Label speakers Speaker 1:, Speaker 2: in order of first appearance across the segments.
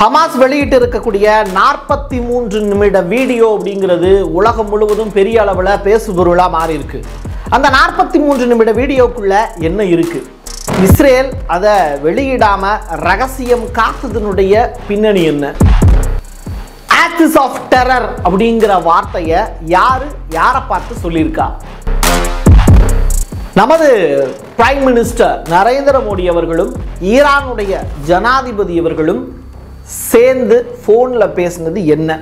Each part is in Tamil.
Speaker 1: ஹமாஸ் வெளியிட்டு இருக்கக்கூடிய நாற்பத்தி மூன்று நிமிட வீடியோ அப்படிங்கிறது உலகம் முழுவதும் பெரிய அளவில் பேசுபொருளாக மாறி இருக்கு அந்த நாற்பத்தி மூன்று நிமிட வீடியோக்குள்ள என்ன இருக்கு இஸ்ரேல் அதை வெளியிடாம ரகசியம் காத்ததனுடைய பின்னணி என்ன ஆக்சிஸ் ஆஃப் டெரர் அப்படிங்கிற வார்த்தையை யாரு யாரை பார்த்து சொல்லியிருக்கா நமது பிரைம் மினிஸ்டர் நரேந்திர மோடி அவர்களும் ஈரானுடைய ஜனாதிபதி அவர்களும் சேர்ந்து ஃபோனில் பேசினது என்ன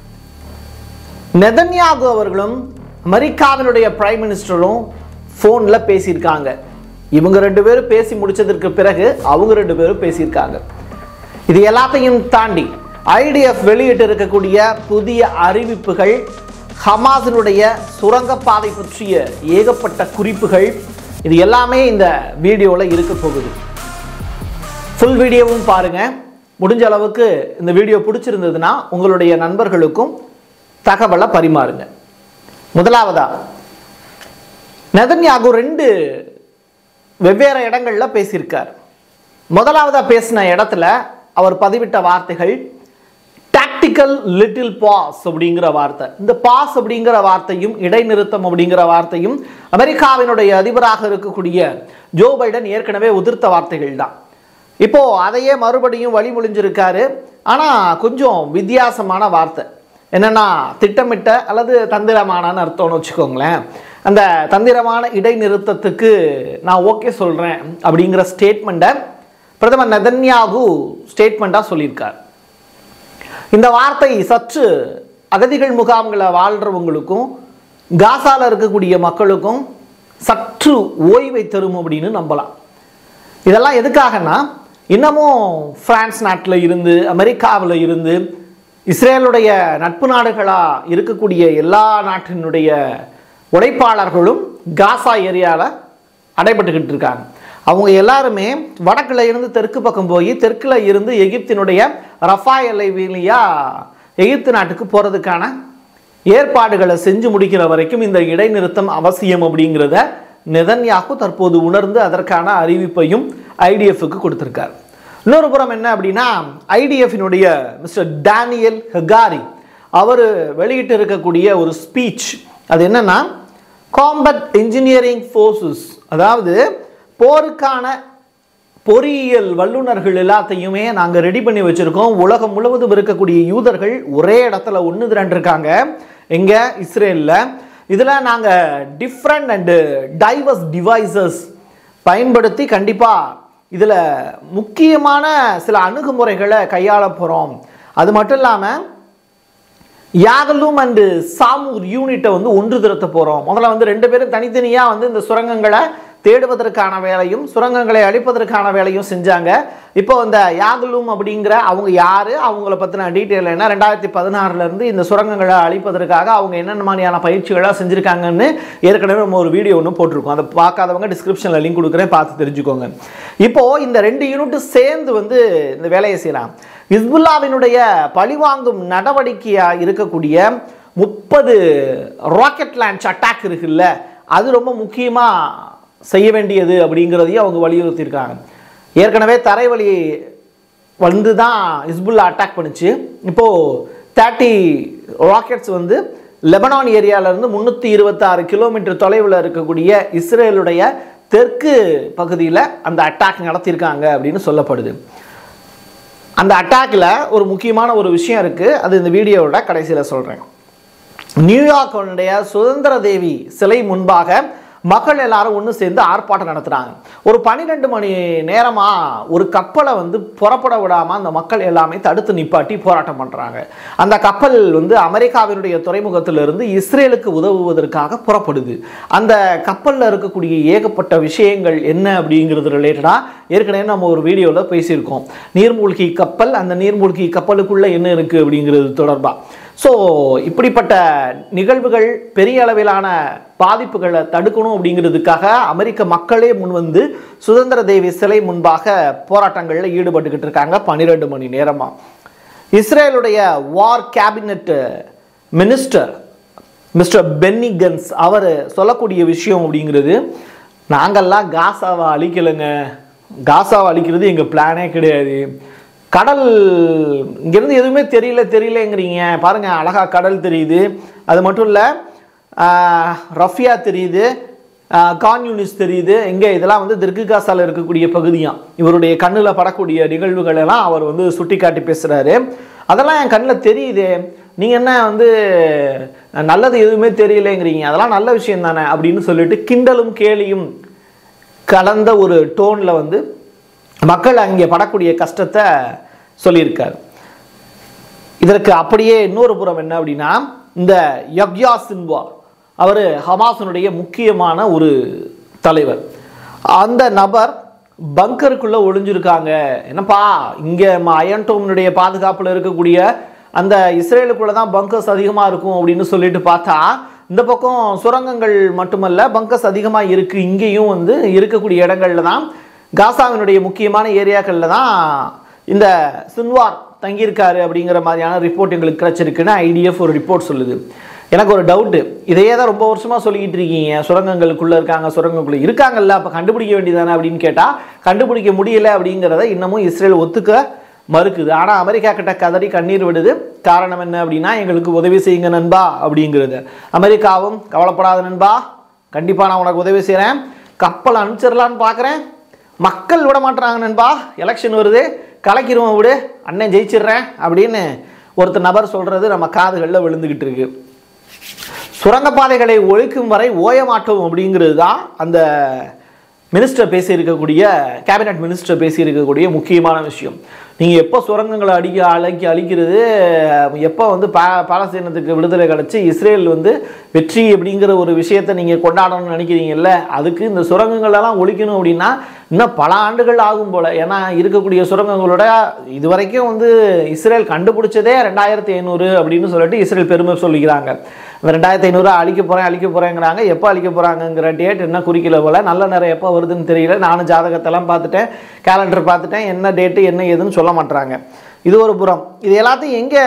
Speaker 1: நெதன்யாகு அவர்களும் அமெரிக்காவினுடைய பிரைம் மினிஸ்டரும் ஃபோனில் பேசியிருக்காங்க இவங்க ரெண்டு பேரும் பேசி முடிச்சதற்கு பிறகு அவங்க ரெண்டு பேரும் பேசியிருக்காங்க இது எல்லாத்தையும் தாண்டி ஐடிஎஃப் வெளியிட்டு இருக்கக்கூடிய புதிய அறிவிப்புகள் ஹமாஸினுடைய சுரங்கப்பாதை பற்றிய ஏகப்பட்ட குறிப்புகள் இது எல்லாமே இந்த வீடியோவில் இருக்க போகுது ஃபுல் வீடியோவும் பாருங்க முடிஞ்ச அளவுக்கு இந்த வீடியோ பிடிச்சிருந்ததுன்னா உங்களுடைய நண்பர்களுக்கும் தகவலை பரிமாறுங்க முதலாவதா நெதன்யாகு ரெண்டு வெவ்வேறு இடங்கள்ல பேசியிருக்கார் முதலாவதா பேசின இடத்துல அவர் பதிவிட்ட வார்த்தைகள் டாக்டிக்கல் லிட்டில் பாஸ் அப்படிங்கிற வார்த்தை இந்த பாஸ் அப்படிங்கிற வார்த்தையும் இடைநிறுத்தம் அப்படிங்கிற வார்த்தையும் அமெரிக்காவினுடைய அதிபராக இருக்கக்கூடிய ஜோ பைடன் ஏற்கனவே உதிர்த்த வார்த்தைகள் தான் இப்போ அதையே மறுபடியும் வழிமொழிஞ்சிருக்காரு ஆனா கொஞ்சம் வித்தியாசமான வார்த்தை என்னன்னா திட்டமிட்ட அல்லது தந்திரமானன்னு அர்த்தம்னு வச்சுக்கோங்களேன் அந்த தந்திரமான இடைநிறுத்தத்துக்கு நான் ஓகே சொல்றேன் அப்படிங்கிற ஸ்டேட்மெண்ட்டை பிரதமர் நெதன்யாகு ஸ்டேட்மெண்ட்டாக சொல்லியிருக்கார் இந்த வார்த்தை சற்று அகதிகள் முகாம்களை வாழ்கிறவங்களுக்கும் காசால இருக்கக்கூடிய மக்களுக்கும் சற்று ஓய்வை தரும் அப்படின்னு நம்பலாம் இதெல்லாம் எதுக்காகனா இன்னமும் பிரான்ஸ் நாட்டில் இருந்து அமெரிக்காவில் இருந்து இஸ்ரேலுடைய நட்பு நாடுகளாக இருக்கக்கூடிய எல்லா நாட்டினுடைய உழைப்பாளர்களும் காசா ஏரியாவில் அடைபட்டுக்கிட்டு இருக்காங்க அவங்க எல்லாருமே வடக்கில் இருந்து தெற்கு பக்கம் போய் தெற்கில் இருந்து எகிப்தினுடைய ரஃபா எல்லை வழியா எகிப்து நாட்டுக்கு போகிறதுக்கான ஏற்பாடுகளை செஞ்சு முடிக்கிற வரைக்கும் இந்த இடைநிறுத்தம் அவசியம் அப்படிங்கிறத நெதன்யாகு தற்போது உணர்ந்து அதற்கான அறிவிப்பையும் ஐடிஎஃப்க்கு கொடுத்திருக்கார் இன்னொரு புறம் என்ன அப்படின்னா ஐடிஎஃபினுடைய மிஸ்டர் டேனியல் ஹெகாரி அவர் வெளியிட்டு இருக்கக்கூடிய ஒரு ஸ்பீச் அது என்னன்னா காம்பட் இன்ஜினியரிங் ஃபோர்ஸஸ் அதாவது போருக்கான பொறியியல் வல்லுநர்கள் எல்லாத்தையுமே நாங்கள் ரெடி பண்ணி வச்சுருக்கோம் உலகம் முழுவதும் இருக்கக்கூடிய யூதர்கள் ஒரே இடத்துல ஒன்று திரண்டிருக்காங்க எங்கே இஸ்ரேலில் இதில் நாங்கள் டிஃப்ரெண்ட் அண்டு டைவர்ஸ் டிவைசஸ் பயன்படுத்தி கண்டிப்பாக இதில் முக்கியமான சில அணுகுமுறைகளை கையாள போகிறோம் அது மட்டும் இல்லாமல் யாகலும் அண்டு சாமூர் யூனிட்டை வந்து ஒன்று திரத்த போகிறோம் முதல்ல வந்து ரெண்டு பேரும் தனித்தனியாக வந்து இந்த சுரங்கங்களை தேடுவதற்கான வேலையும் சுரங்கங்களை அழிப்பதற்கான வேலையும் செஞ்சாங்க இப்போ இந்த யாகலும் அப்படிங்கிற அவங்க யார் அவங்கள பற்றின டீட்டெயில் என்ன ரெண்டாயிரத்தி பதினாறுலேருந்து இந்த சுரங்கங்களை அழிப்பதற்காக அவங்க என்னென்ன மாதிரியான பயிற்சிகளாக செஞ்சுருக்காங்கன்னு ஏற்கனவே நம்ம ஒரு வீடியோ ஒன்று போட்டிருக்கோம் அதை பார்க்காதவங்க டிஸ்கிரிப்ஷனில் லிங்க் கொடுக்குறேன் பார்த்து தெரிஞ்சுக்கோங்க இப்போது இந்த ரெண்டு யூனிட்டும் சேர்ந்து வந்து இந்த வேலையை செய்யலாம் ஹிஸ்புல்லாவினுடைய பழிவாங்கும் நடவடிக்கையாக இருக்கக்கூடிய முப்பது ராக்கெட் லான்ச் அட்டாக் இருக்குல்ல அது ரொம்ப முக்கியமாக செய்ய வேண்டியது அப்படிங்கிறதையும் அவங்க வலியுறுத்தியிருக்காங்க ஏற்கனவே தரைவழி வந்து தான் ஹிஸ்புல்லா அட்டாக் பண்ணுச்சு இப்போது தேர்ட்டி ராக்கெட்ஸ் வந்து லெபனான் ஏரியாவிலேருந்து முந்நூற்றி இருபத்தாறு கிலோமீட்டர் தொலைவில் இருக்கக்கூடிய இஸ்ரேலுடைய தெற்கு பகுதியில் அந்த அட்டாக் நடத்தியிருக்காங்க அப்படின்னு சொல்லப்படுது அந்த அட்டாக்கில் ஒரு முக்கியமான ஒரு விஷயம் இருக்குது அது இந்த வீடியோவோட கடைசியில் சொல்கிறேன் நியூயார்க்குடைய சுதந்திர தேவி சிலை முன்பாக மக்கள் எல்லாரும் ஒன்று சேர்ந்து ஆர்ப்பாட்டம் நடத்துகிறாங்க ஒரு பன்னிரெண்டு மணி நேரமாக ஒரு கப்பலை வந்து புறப்பட விடாமல் அந்த மக்கள் எல்லாமே தடுத்து நிப்பாட்டி போராட்டம் பண்ணுறாங்க அந்த கப்பல் வந்து அமெரிக்காவினுடைய துறைமுகத்திலிருந்து இஸ்ரேலுக்கு உதவுவதற்காக புறப்படுது அந்த கப்பலில் இருக்கக்கூடிய ஏகப்பட்ட விஷயங்கள் என்ன அப்படிங்கிறது ரிலேட்டடாக ஏற்கனவே நம்ம ஒரு வீடியோவில் பேசியிருக்கோம் நீர்மூழ்கி கப்பல் அந்த நீர்மூழ்கி கப்பலுக்குள்ளே என்ன இருக்குது அப்படிங்கிறது தொடர்பாக ஸோ இப்படிப்பட்ட நிகழ்வுகள் பெரிய அளவிலான பாதிப்புகளை தடுக்கணும் அப்படிங்கிறதுக்காக அமெரிக்க மக்களே முன்வந்து சுதந்திர தேவி சிலை முன்பாக போராட்டங்களில் ஈடுபட்டுக்கிட்டு இருக்காங்க பன்னிரெண்டு மணி நேரமாக இஸ்ரேலுடைய war cabinet minister mister Benny Gantz அவர் சொல்லக்கூடிய விஷயம் அப்படிங்கிறது நாங்கள்லாம் காசாவை அழிக்கலைங்க காசாவை அழிக்கிறது எங்கள் பிளானே கிடையாது கடல் இங்கேருந்து எதுவுமே தெரியல தெரியலங்கிறீங்க பாருங்க அழகா கடல் தெரியுது அது மட்டும் இல்லை ரஃபியா தெரியுது கான்யூனிஸ் தெரியுது எங்கே இதெல்லாம் வந்து திர்குகாசால இருக்கக்கூடிய பகுதியாம் இவருடைய கண்ணில் படக்கூடிய நிகழ்வுகள் எல்லாம் அவர் வந்து சுட்டி காட்டி பேசுகிறாரு அதெல்லாம் என் கண்ணில் தெரியுதே நீங்கள் என்ன வந்து நல்லது எதுவுமே தெரியலைங்கிறீங்க அதெல்லாம் நல்ல விஷயம் தானே அப்படின்னு சொல்லிட்டு கிண்டலும் கேலியும் கலந்த ஒரு டோனில் வந்து மக்கள் அங்கே படக்கூடிய கஷ்டத்தை சொல்லியிருக்காரு இதற்கு அப்படியே இன்னொரு புறம் என்ன அப்படின்னா இந்த யக்யா சின்வா அவர் ஹமாஸனுடைய முக்கியமான ஒரு தலைவர் அந்த நபர் பங்கருக்குள்ள ஒளிஞ்சிருக்காங்க என்னப்பா இங்கே அயன்டோமனுடைய பாதுகாப்பில் இருக்கக்கூடிய அந்த இஸ்ரேலுக்குள்ள தான் பங்கர்ஸ் அதிகமாக இருக்கும் அப்படின்னு சொல்லிட்டு பார்த்தா இந்த பக்கம் சுரங்கங்கள் மட்டுமல்ல பங்கர்ஸ் அதிகமாக இருக்குது இங்கேயும் வந்து இருக்கக்கூடிய இடங்கள்ல தான் காசாவினுடைய முக்கியமான ஏரியாக்களில் தான் இந்த சின்வார் தங்கியிருக்காரு அப்படிங்கிற மாதிரியான ரிப்போர்ட் எங்களுக்கு கிடைச்சிருக்குன்னு ஐடிஎஃப் ஒரு ரிப்போர்ட் சொல்லுது எனக்கு ஒரு டவுட்டு இதையே தான் ரொம்ப வருஷமாக சொல்லிக்கிட்டு இருக்கீங்க சுரங்கங்களுக்குள்ளே இருக்காங்க சுரங்கங்களுக்குள்ளே இருக்காங்கல்ல அப்போ கண்டுபிடிக்க வேண்டியதானே அப்படின்னு கேட்டால் கண்டுபிடிக்க முடியல அப்படிங்கிறத இன்னமும் இஸ்ரேல் ஒத்துக்க மறுக்குது ஆனால் அமெரிக்கா கிட்ட கதறி கண்ணீர் விடுது காரணம் என்ன அப்படின்னா எங்களுக்கு உதவி செய்யுங்க நண்பா அப்படிங்கிறது அமெரிக்காவும் கவலைப்படாத நண்பா கண்டிப்பாக நான் உனக்கு உதவி செய்கிறேன் கப்பல் அனுப்பிச்சிடலான்னு பார்க்குறேன் மக்கள் விட மாட்டுறாங்க நண்பா எலெக்ஷன் வருது கலக்கிருவோம் விடு அண்ணன் ஜெயிச்சிடுறேன் அப்படின்னு ஒருத்தர் நபர் சொல்கிறது நம்ம காதுகளில் விழுந்துக்கிட்டு இருக்கு சுரங்கப்பாதைகளை ஒழிக்கும் வரை ஓய மாட்டோம் அப்படிங்கிறது தான் அந்த மினிஸ்டர் பேசியிருக்கக்கூடிய கேபினட் மினிஸ்டர் பேசியிருக்கக்கூடிய முக்கியமான விஷயம் நீங்கள் எப்போ சுரங்கங்களை அடிக்க அழைக்கி அழிக்கிறது எப்போ வந்து பா பாலஸ்தீனத்துக்கு விடுதலை கிடச்சி இஸ்ரேல் வந்து வெற்றி அப்படிங்கிற ஒரு விஷயத்தை நீங்கள் கொண்டாடணும்னு நினைக்கிறீங்கல்ல அதுக்கு இந்த சுரங்கங்களெல்லாம் ஒழிக்கணும் அப்படின்னா இன்னும் பல ஆண்டுகள் ஆகும் போல் ஏன்னா இருக்கக்கூடிய சுரங்கங்களோட இது வரைக்கும் வந்து இஸ்ரேல் கண்டுபிடிச்சதே ரெண்டாயிரத்தி ஐநூறு அப்படின்னு சொல்லிட்டு இஸ்ரேல் பெருமை சொல்லிக்கிறாங்க இந்த ரெண்டாயிரத்தி ஐநூறு அழிக்க போகிறேன் அழிக்க போகிறேங்கிறாங்க எப்போ அழிக்க போகிறாங்கங்கிற டேட் என்ன குறிக்கல போல் நல்ல நேரம் எப்போ வருதுன்னு தெரியல நானும் ஜாதகத்தெல்லாம் பார்த்துட்டேன் கேலண்டர் பார்த்துட்டேன் என்ன டேட்டு என்ன ஏதுன்னு சொல்ல மாட்றாங்க இது ஒரு புறம் இது எல்லாத்தையும் எங்கே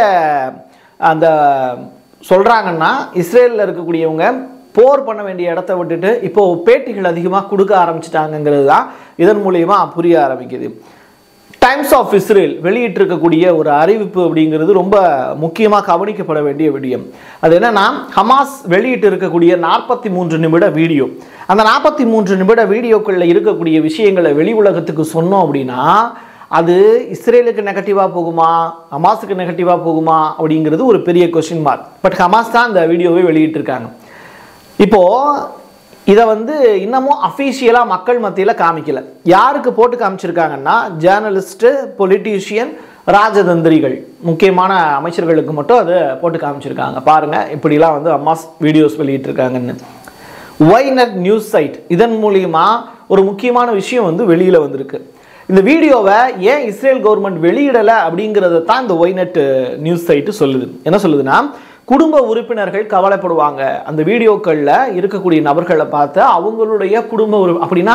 Speaker 1: அந்த சொல்கிறாங்கன்னா இஸ்ரேலில் இருக்கக்கூடியவங்க போர் பண்ண வேண்டிய இடத்த விட்டுட்டு இப்போ பேட்டிகள் அதிகமாக கொடுக்க ஆரம்பிச்சிட்டாங்கங்கிறது தான் இதன் மூலியமா புரிய ஆரம்பிக்குது டைம்ஸ் ஆஃப் இஸ்ரேல் வெளியிட்டிருக்கக்கூடிய ஒரு அறிவிப்பு அப்படிங்கிறது ரொம்ப முக்கியமாக கவனிக்கப்பட வேண்டிய விடயம் அது என்னன்னா ஹமாஸ் வெளியிட்டு இருக்கக்கூடிய நாற்பத்தி மூன்று நிமிட வீடியோ அந்த நாற்பத்தி மூன்று நிமிட வீடியோக்களில் இருக்கக்கூடிய விஷயங்களை வெளி உலகத்துக்கு சொன்னோம் அப்படின்னா அது இஸ்ரேலுக்கு நெகட்டிவாக போகுமா ஹமாஸுக்கு நெகட்டிவாக போகுமா அப்படிங்கிறது ஒரு பெரிய கொஸ்டின் மார்க் பட் ஹமாஸ் தான் அந்த வீடியோவை வெளியிட்டிருக்காங்க இப்போ இதை வந்து இன்னமும் அஃபீஷியலாக மக்கள் மத்தியில் காமிக்கல யாருக்கு போட்டு காமிச்சிருக்காங்கன்னா ஜேர்னலிஸ்ட்டு பொலிட்டீஷியன் ராஜதந்திரிகள் முக்கியமான அமைச்சர்களுக்கு மட்டும் அதை போட்டு காமிச்சிருக்காங்க பாருங்க இப்படிலாம் வந்து அம்மாஸ் வீடியோஸ் வெளியிட்டிருக்காங்கன்னு ஒய்நெட் நியூஸ் சைட் இதன் மூலியமா ஒரு முக்கியமான விஷயம் வந்து வெளியில் வந்திருக்கு இந்த வீடியோவை ஏன் இஸ்ரேல் கவர்மெண்ட் வெளியிடலை அப்படிங்கிறத தான் இந்த ஒய்நெட் நியூஸ் சைட்டு சொல்லுது என்ன சொல்லுதுன்னா குடும்ப உறுப்பினர்கள் கவலைப்படுவாங்க அந்த வீடியோக்களில் இருக்கக்கூடிய நபர்களை பார்த்து அவங்களுடைய குடும்ப உறு அப்படின்னா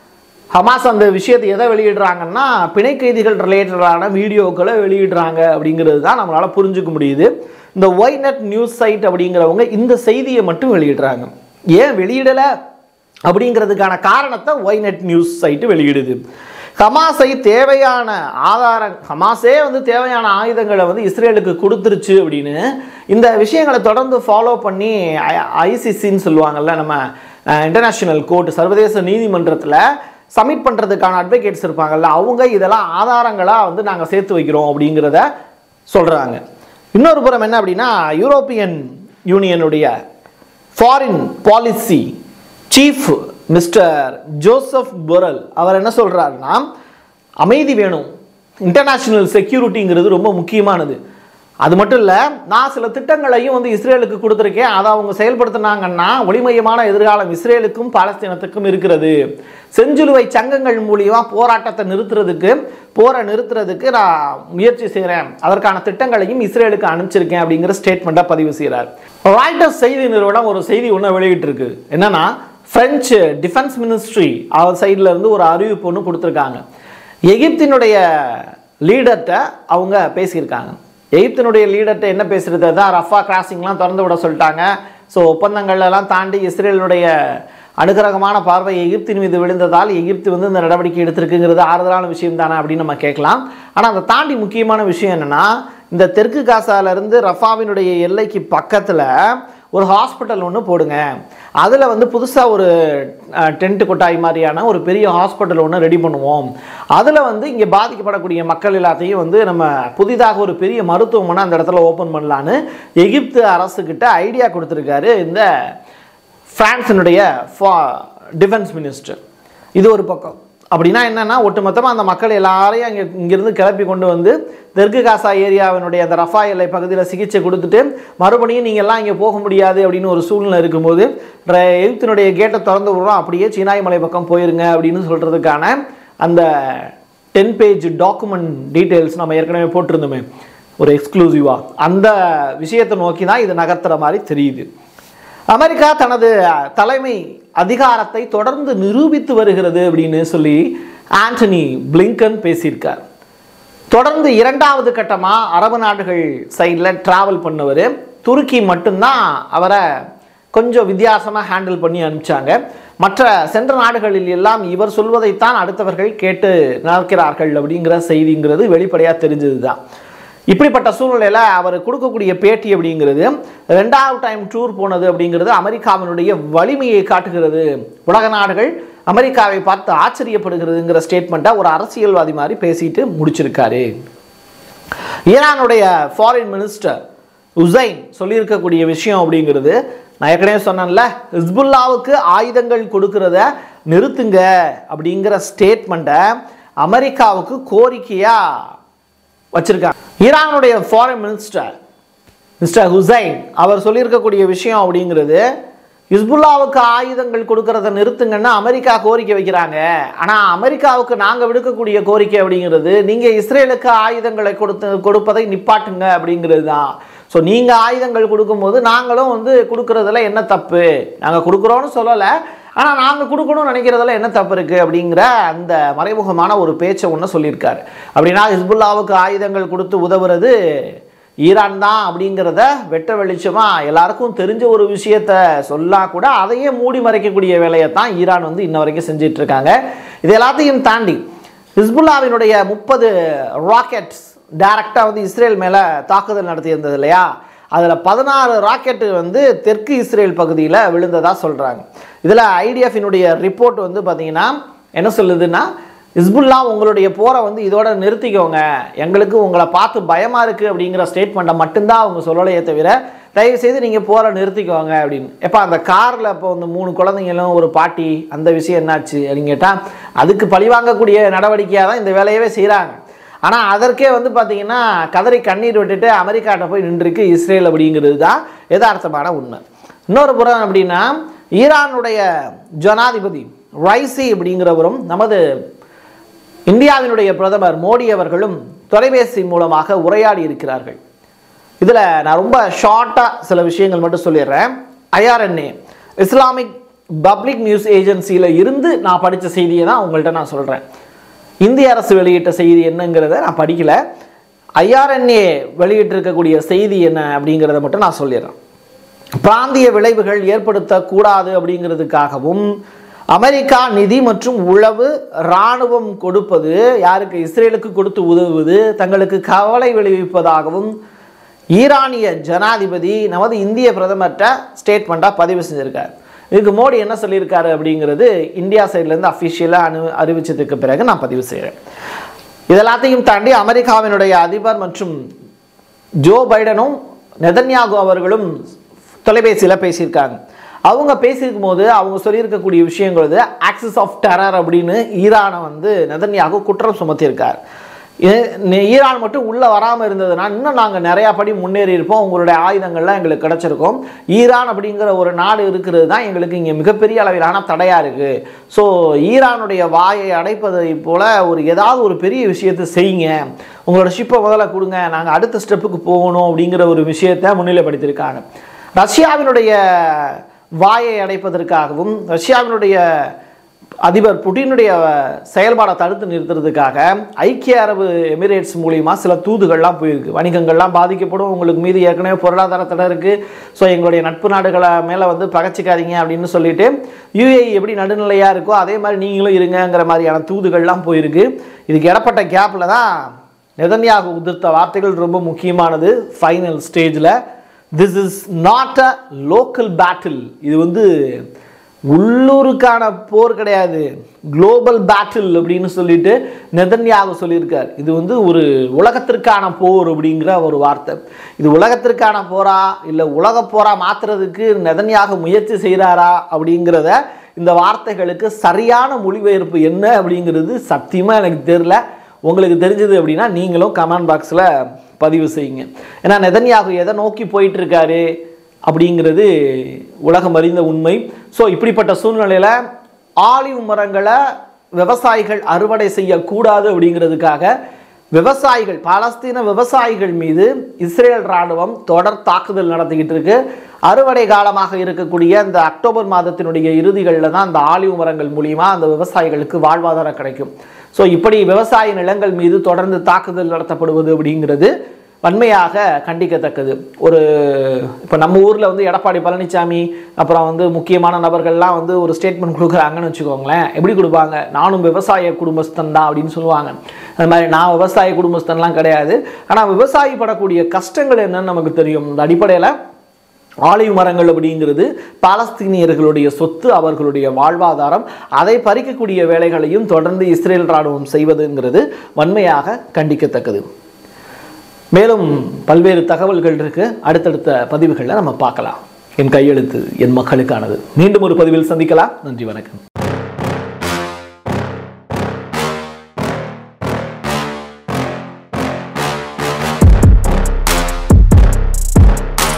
Speaker 1: ஹமாஸ் அந்த விஷயத்தை எதை வெளியிடுறாங்கன்னா பிணை கைதிகள் ரிலேட்டடான வீடியோக்களை வெளியிடுறாங்க அப்படிங்கிறது தான் நம்மளால் புரிஞ்சுக்க முடியுது இந்த ஒய்நெட் நியூஸ் சைட் அப்படிங்கிறவங்க இந்த செய்தியை மட்டும் வெளியிடுறாங்க ஏன் வெளியிடலை அப்படிங்கிறதுக்கான காரணத்தை ஒய்நெட் நியூஸ் சைட்டு வெளியிடுது ஹமாஸை தேவையான ஆதாரம் ஹமாஸே வந்து தேவையான ஆயுதங்களை வந்து இஸ்ரேலுக்கு கொடுத்துருச்சு அப்படின்னு இந்த விஷயங்களை தொடர்ந்து ஃபாலோ பண்ணி ஐசிசின்னு சொல்லுவாங்கல்ல நம்ம இன்டர்நேஷ்னல் கோர்ட் சர்வதேச நீதிமன்றத்தில் சப்மிட் பண்ணுறதுக்கான அட்வொகேட்ஸ் இருப்பாங்கல்ல அவங்க இதெல்லாம் ஆதாரங்களாக வந்து நாங்கள் சேர்த்து வைக்கிறோம் அப்படிங்கிறத சொல்கிறாங்க இன்னொரு புறம் என்ன அப்படின்னா யூரோப்பியன் யூனியனுடைய foreign policy chief mister Josep Borrell அவர் என்ன சொல்றாருன்னா அமைதி வேணும் இன்டர்நேஷனல் செக்யூரிட்டிங்கிறது ரொம்ப முக்கியமானது அது மட்டும் இல்லை நான் சில திட்டங்களையும் வந்து இஸ்ரேலுக்கு கொடுத்துருக்கேன் அதை அவங்க செயல்படுத்தினாங்கன்னா ஒளிமயமான எதிர்காலம் இஸ்ரேலுக்கும் பாலஸ்தீனத்துக்கும் இருக்கிறது செஞ்சிலுவை சங்கங்கள் மூலியமா போராட்டத்தை நிறுத்துறதுக்கு போரை நிறுத்துறதுக்கு நான் முயற்சி செய்கிறேன் அதற்கான திட்டங்களையும் இஸ்ரேலுக்கு அனுப்பிச்சிருக்கேன் அப்படிங்கிற ஸ்டேட்மெண்ட்டை பதிவு செய்கிறார் ராய்டர்ஸ் செய்தி நிறுவனம் ஒரு செய்தி ஒன்று வெளியிட்டிருக்கு என்னன்னா பிரெஞ்சு டிஃபென்ஸ் மினிஸ்ட்ரி அவர் சைடில் இருந்து ஒரு அறிவிப்பு ஒன்று கொடுத்துருக்காங்க எகிப்தினுடைய லீடர்கிட்ட அவங்க பேசியிருக்காங்க எகிப்தினுடைய லீடர்கிட்ட என்ன பேசுறது தான் ரஃபா கிராசிங்லாம் திறந்து விட சொல்லிட்டாங்க ஸோ ஒப்பந்தங்கள்லாம் தாண்டி இஸ்ரேலுடைய அனுகிரகமான பார்வை எகிப்தின் மீது விழுந்ததால் எகிப்து வந்து இந்த நடவடிக்கை எடுத்திருக்குங்கிறது ஆறுதலான விஷயம் தானே அப்படின்னு நம்ம கேட்கலாம் ஆனால் அதை தாண்டி முக்கியமான விஷயம் என்னென்னா இந்த தெற்கு காசாலேருந்து ரஃபாவினுடைய எல்லைக்கு பக்கத்தில் ஒரு ஹாஸ்பிட்டல் ஒன்று போடுங்க அதில் வந்து புதுசாக ஒரு டென்ட் கொட்டாய் மாதிரியான ஒரு பெரிய ஹாஸ்பிட்டல் ஒன்று ரெடி பண்ணுவோம் அதில் வந்து இங்கே பாதிக்கப்படக்கூடிய மக்கள் எல்லாத்தையும் வந்து நம்ம புதிதாக ஒரு பெரிய மருத்துவமனை அந்த இடத்துல ஓப்பன் பண்ணலான்னு எகிப்து அரசுக்கிட்ட ஐடியா கொடுத்துருக்காரு இந்த பிரான்ஸினுடைய டிஃபென்ஸ் மினிஸ்டர் இது ஒரு பக்கம் அப்படின்னா என்னன்னா ஒட்டுமொத்தமாக அந்த மக்கள் எல்லாரையும் அங்கே இங்கிருந்து கிளப்பி கொண்டு வந்து தெற்கு காசா ஏரியாவினுடைய அந்த ரஃபா எல்லை பகுதியில் சிகிச்சை கொடுத்துட்டு மறுபடியும் நீங்கள் எல்லாம் இங்கே போக முடியாது அப்படின்னு ஒரு சூழ்நிலை இருக்கும்போது ர- எகிப்தினுடைய கேட்டை திறந்து விடுறோம் அப்படியே சீனாய் மலை பக்கம் போயிருங்க அப்படின்னு சொல்கிறதுக்கான அந்த டென் பேஜ் டாக்குமெண்ட் டீட்டெயில்ஸ் நம்ம ஏற்கனவே போட்டிருந்தோமே ஒரு எக்ஸ்க்ளூசிவாக அந்த விஷயத்தை நோக்கி தான் இது நகர்த்துற மாதிரி தெரியுது அமெரிக்கா தனது தலைமை அதிகாரத்தை தொடர்ந்து நிரூபித்து வருகிறது அப்படின்னு சொல்லி ஆண்டனி பிளிங்கன் பேசியிருக்கார் தொடர்ந்து இரண்டாவது கட்டமாக அரபு நாடுகள் சைடில் ட்ராவல் பண்ணவர் துருக்கி மட்டும்தான் அவரை கொஞ்சம் வித்தியாசமாக ஹேண்டில் பண்ணி அனுப்பிச்சாங்க மற்ற சென்ற நாடுகளில் எல்லாம் இவர் சொல்வதைத்தான் அடுத்தவர்கள் கேட்டு நடக்கிறார்கள் அப்படிங்கிற செய்திங்கிறது வெளிப்படையாக தெரிஞ்சது தான் இப்படிப்பட்ட சூழ்நிலையில் அவர் கொடுக்கக்கூடிய பேட்டி அப்படிங்கிறது ரெண்டாவது டைம் டூர் போனது அப்படிங்கிறது அமெரிக்காவினுடைய வலிமையை காட்டுகிறது உலக நாடுகள் அமெரிக்காவை பார்த்து ஆச்சரியப்படுகிறதுங்கிற ஸ்டேட்மெண்ட்டை ஒரு அரசியல்வாதி மாதிரி பேசிட்டு முடிச்சிருக்காரு ஈரானுடைய ஃபாரின் மினிஸ்டர் உசைன் சொல்லியிருக்கக்கூடிய விஷயம் அப்படிங்கிறது நான் ஏற்கனவே சொன்னேன்ல ஹிஸ்புல்லாவுக்கு ஆயுதங்கள் கொடுக்கறத நிறுத்துங்க அப்படிங்கிற ஸ்டேட்மெண்ட்டை அமெரிக்காவுக்கு கோரிக்கையாக வச்சிருக்காங்க ஈரானுடைய ஃபாரின் மினிஸ்டர் மிஸ்டர் ஹுசைன் அவர் சொல்லியிருக்கக்கூடிய விஷயம் அப்படிங்கிறது ஹிஸ்புல்லாவுக்கு ஆயுதங்கள் கொடுக்கறத நிறுத்துங்கன்னா அமெரிக்கா கோரிக்கை வைக்கிறாங்க ஆனால் அமெரிக்காவுக்கு நாங்கள் விடுக்கக்கூடிய கோரிக்கை அப்படிங்கிறது நீங்கள் இஸ்ரேலுக்கு ஆயுதங்களை கொடுத்து கொடுப்பதை நிப்பாட்டுங்க அப்படிங்கிறது தான் ஸோ நீங்கள் ஆயுதங்கள் கொடுக்கும்போது நாங்களும் வந்து கொடுக்கறதுல என்ன தப்பு நாங்கள் கொடுக்குறோன்னு சொல்லலை ஆனால் நாங்கள் கொடுக்கணும்னு நினைக்கிறதுல என்ன தப்பு இருக்குது அப்படிங்கிற அந்த மறைமுகமான ஒரு பேச்சை ஒன்று சொல்லியிருக்காரு அப்படின்னா ஹிஸ்புல்லாவுக்கு ஆயுதங்கள் கொடுத்து உதவுறது ஈரான் தான் அப்படிங்கிறத வெட்ட வெளிச்சமாக எல்லாருக்கும் தெரிஞ்ச ஒரு விஷயத்த சொல்லா கூட அதையே மூடி மறைக்கக்கூடிய வேலையை தான் ஈரான் வந்து இன்ன வரைக்கும் செஞ்சிட்டு இருக்காங்க இது எல்லாத்தையும் தாண்டி ஹிஸ்புல்லாவினுடைய முப்பது ராக்கெட்ஸ் டைரக்டாக வந்து இஸ்ரேல் மேலே தாக்குதல் நடத்தியிருந்தது இல்லையா அதில் பதினாறு ராக்கெட்டு வந்து தெற்கு இஸ்ரேல் பகுதியில் விழுந்ததாக சொல்கிறாங்க இதில் ஐடிஎஃபினுடைய ரிப்போர்ட் வந்து பார்த்தீங்கன்னா என்ன சொல்லுதுன்னா ஹிஸ்புல்லா உங்களுடைய போரை வந்து இதோட நிறுத்திக்கோங்க எங்களுக்கு உங்களை பார்த்து பயமாக இருக்குது அப்படிங்கிற ஸ்டேட்மெண்ட்டை மட்டும்தான் அவங்க சொல்லலையே தவிர தயவுசெய்து நீங்கள் போரை நிறுத்திக்கோங்க அப்படின்னு எப்போ அந்த காரில் இப்போ வந்து மூணு குழந்தைங்களும் ஒரு பாட்டி அந்த விஷயம் என்னாச்சு அப்படின்னு கேட்டால் அதுக்கு பழிவாங்கக்கூடிய நடவடிக்கையாக தான் இந்த வேலையவே செய்கிறாங்க ஆனால் அதற்கே வந்து பார்த்தீங்கன்னா கதறி கண்ணீர் விட்டுட்டு அமெரிக்காட்ட போய் நின்றுருக்கு இஸ்ரேல் அப்படிங்கிறது தான் யதார்த்தமான உண்மை இன்னொரு புறம் அப்படின்னா ஈரானுடைய ஜனாதிபதி ரைசி அப்படிங்கிறவரும் நமது இந்தியாவினுடைய பிரதமர் மோடி அவர்களும் தொலைபேசி மூலமாக உரையாடி இருக்கிறார்கள் இதில் நான் ரொம்ப ஷார்ட்டாக சில விஷயங்கள் மட்டும் சொல்லிடுறேன் ஐஆர்என்ஏ இஸ்லாமிக் பப்ளிக் நியூஸ் ஏஜென்சியில் இருந்து நான் படித்த செய்தியை தான் உங்கள்கிட்ட நான் சொல்கிறேன் இந்திய அரசு வெளியிட்ட செய்தி என்னங்கிறத நான் படிக்கல ஐஆர்என்ஏ வெளியிட்டிருக்கக்கூடிய செய்தி என்ன அப்படிங்கிறத மட்டும் நான் சொல்லிடுறேன் பிராந்திய விளைவுகள் ஏற்படுத்தக்கூடாது அப்படிங்கிறதுக்காகவும் அமெரிக்கா நிதி மற்றும் உளவு இராணுவம் கொடுப்பது யாருக்கு இஸ்ரேலுக்கு கொடுத்து உதவுவது தங்களுக்கு கவலை விளைவிப்பதாகவும் ஈரானிய ஜனாதிபதி நமது இந்திய பிரதமர்கிட்ட ஸ்டேட்மெண்ட்டாக பதிவு செஞ்சிருக்கார் இதுக்கு மோடி என்ன சொல்லியிருக்காரு அப்படிங்கிறது இந்தியா சைட்லேருந்து அஃபிஷியலாக அனு அறிவிச்சதுக்கு பிறகு நான் பதிவு செய்கிறேன் இதெல்லாத்தையும் தாண்டி அமெரிக்காவினுடைய அதிபர் மற்றும் ஜோ பைடனும் நெதன்யாகு அவர்களும் தொலைபேசியில் பேசியிருக்காங்க அவங்க பேசியிருக்கும் போது அவங்க சொல்லியிருக்கக்கூடிய விஷயங்கள் வந்து ஆக்சிஸ் ஆஃப் டெரர் அப்படின்னு ஈரானை வந்து நெதன்யாகு குற்றம் சுமத்தியிருக்கார் ஏ- நெ- ஈரான் மட்டும் உள்ளே வராமல் இருந்ததுன்னா இன்னும் நாங்கள் நிறையா படி முன்னேறி இருப்போம் உங்களுடைய ஆயுதங்கள்லாம் எங்களுக்கு கிடச்சிருக்கும் ஈரான் அப்படிங்கிற ஒரு நாடு இருக்கிறது தான் எங்களுக்கு இங்கே மிகப்பெரிய அளவிலான தடையாக இருக்குது ஸோ ஈரானுடைய வாயை அடைப்பதை போல ஒரு ஏதாவது ஒரு பெரிய விஷயத்தை செய்யுங்க உங்களோட ஷிப்பை முதல்ல கொடுங்க நாங்கள் அடுத்த ஸ்டெப்புக்கு போகணும் அப்படிங்கிற ஒரு விஷயத்தை முன்னிலைப்படுத்தியிருக்காங்க ரஷ்யாவினுடைய வாயை அடைப்பதற்காகவும் ரஷ்யாவினுடைய அதிபர் புட்டினுடைய செயல்பாடை தடுத்து நிறுத்துறதுக்காக ஐக்கிய அரபு எமிரேட்ஸ் மூலியமா சில தூதுகள்லாம் போயிருக்கு வணிகங்கள்லாம் பாதிக்கப்படும் உங்களுக்கு மீது ஏற்கனவே பொருளாதார தடை இருக்கு ஸோ எங்களுடைய நட்பு நாடுகளை மேலே வந்து பகச்சிக்காதீங்க அப்படின்னு சொல்லிட்டு யுஏஇ எப்படி நடுநிலையாக இருக்கோ அதே மாதிரி நீங்களும் இருங்கங்கிற மாதிரியான தூதுகள்லாம் போயிருக்கு இதுக்கு இடப்பட்ட கேப்பில் தான் நெதன்யாகு உதிர்த்த வார்த்தைகள் ரொம்ப முக்கியமானது ஃபைனல் ஸ்டேஜில் this is not a local battle இது வந்து உள்ளூருக்கான போர் கிடையாது குளோபல் பேட்டில் அப்படின்னு சொல்லிட்டு நெதன்யாகு சொல்லியிருக்கார் இது வந்து ஒரு உலகத்திற்கான போர் அப்படிங்கிற ஒரு வார்த்தை இது உலகத்திற்கான போரா இல்லை உலக போரா மாத்துறதுக்கு நெதன்யாகு முயற்சி செய்கிறாரா அப்படிங்கிறத இந்த வார்த்தைகளுக்கு சரியான மொழிபெயர்ப்பு என்ன அப்படிங்கிறது சத்தியமாக எனக்கு தெரியல உங்களுக்கு தெரிஞ்சது அப்படின்னா நீங்களும் கமெண்ட் பாக்ஸில் பதிவு செய்யுங்க ஏன்னா நெதன்யாகு எதை நோக்கி போயிட்டு இருக்காரு அப்படிங்கிறது உலகம் அறிந்த உண்மை ஸோ இப்படிப்பட்ட சூழ்நிலையில் ஆலிவ் மரங்களை விவசாயிகள் அறுவடை செய்யக்கூடாது அப்படிங்கிறதுக்காக விவசாயிகள் பாலஸ்தீன விவசாயிகள் மீது இஸ்ரேல் ராணுவம் தொடர் தாக்குதல் நடத்திக்கிட்டு இருக்கு அறுவடை காலமாக இருக்கக்கூடிய இந்த அக்டோபர் மாதத்தினுடைய இறுதிகளில் தான் அந்த ஆலிவ் மரங்கள் மூலியமா அந்த விவசாயிகளுக்கு வாழ்வாதாரம் கிடைக்கும் ஸோ இப்படி விவசாய நிலங்கள் மீது தொடர்ந்து தாக்குதல் நடத்தப்படுவது அப்படிங்கிறது வன்மையாக கண்டிக்கத்தக்கது ஒரு இப்போ நம்ம ஊரில் வந்து எடப்பாடி பழனிசாமி அப்புறம் வந்து முக்கியமான நபர்கள்லாம் வந்து ஒரு ஸ்டேட்மெண்ட் கொடுக்குறாங்கன்னு வச்சுக்கோங்களேன் எப்படி கொடுப்பாங்க நானும் விவசாய குடும்பஸ்தன் தான் அப்படின்னு சொல்லுவாங்க அது மாதிரி நான் விவசாய குடும்பஸ்தன்லாம் கிடையாது ஆனால் விவசாயி படக்கூடிய கஷ்டங்கள் என்னன்னு நமக்கு தெரியும் இந்த அடிப்படையில் ஆலிவ் மரங்கள் அப்படிங்கிறது பாலஸ்தீனியர்களுடைய சொத்து அவர்களுடைய வாழ்வாதாரம் அதை பறிக்கக்கூடிய வேலைகளையும் தொடர்ந்து இஸ்ரேல் ராணுவம் செய்வதுங்கிறது வன்மையாக கண்டிக்கத்தக்கது மேலும் பல்வேறு தகவல்கள் இருக்கு அடுத்தடுத்த பதிவுகளில் நம்ம பார்க்கலாம் என் கையெழுத்து என் மக்களுக்கானது மீண்டும் ஒரு பதிவில் சந்திக்கலாம் நன்றி வணக்கம்